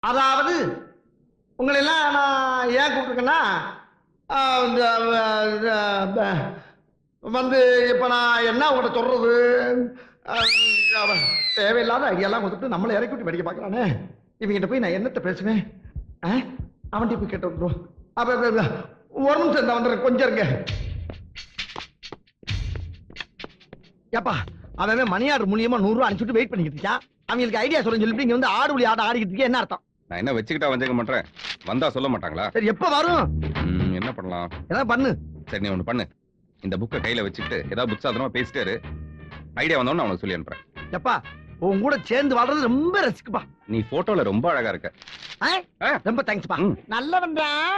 அதாவது உங்களை எல்லாம் நான் ஏன் கூப்பிட்டுருக்கேன்னா ஆஹ், இந்த, ஆஹ், இந்த, வந்து இப்ப நான் என்ன உங்கள்கிட்ட சொல்றது ஆஹ், அவன் தேவையில்லாத ஐடியாலாம் கொடுத்துட்டு நம்மளை இறக்கி விட்டு படிக்க பார்க்கறானே இவங்கிட்ட போய் நான் என்னத்த பேசுவேன் அவன்கிட்ட போய் கேட்டு வந்துடும் அப்ப அப்ப, அப்ப, ஒரு நிமிஷம் இந்த வந்துடுறேன் கொஞ்சம் இருங்க ஏப்பா அவன் மணி ஆர்டர் மூலியமா நூறு ரூபா அனுப்பிச்சுட்டு வெயிட் பண்ணிக்கிட்டு இருக்கான் அவங்களுக்கு ஐடியா சொல்ல சொல்லிட்டு இங்க வந்து ஆடு புலி ஆட ஆடிக்கிட்டு இருக்கே என்ன அர்த்தம் நான் என்ன வச்சுக்கிட்டா வஞ்சிக்க மாட்டேன் வந்தா சொல்ல மாட்டாங்களா சரி எப்ப வரும் ம், என்ன பண்ணலாம் ஏதாவது பண்ணு சரி நீ ஒண்ணு பண்ணு இந்த புக்கை கையில வச்சுக்கிட்டு ஏதாவது புட்சாதனமா பேசிட்டே இரு ஐடியா வந்தோன்னு அவனுக்கு சொல்லி அனுப்புறேன் எப்பா உன் கூட சேர்ந்து வாழ்றது ரொம்ப ரசிக்குப்பா நீ போட்டோல ரொம்ப அழகா இருக்க ஆ? ஆ. ரொம்ப தேங்க்ஸ்ப்பா ம். நல்லவன்டா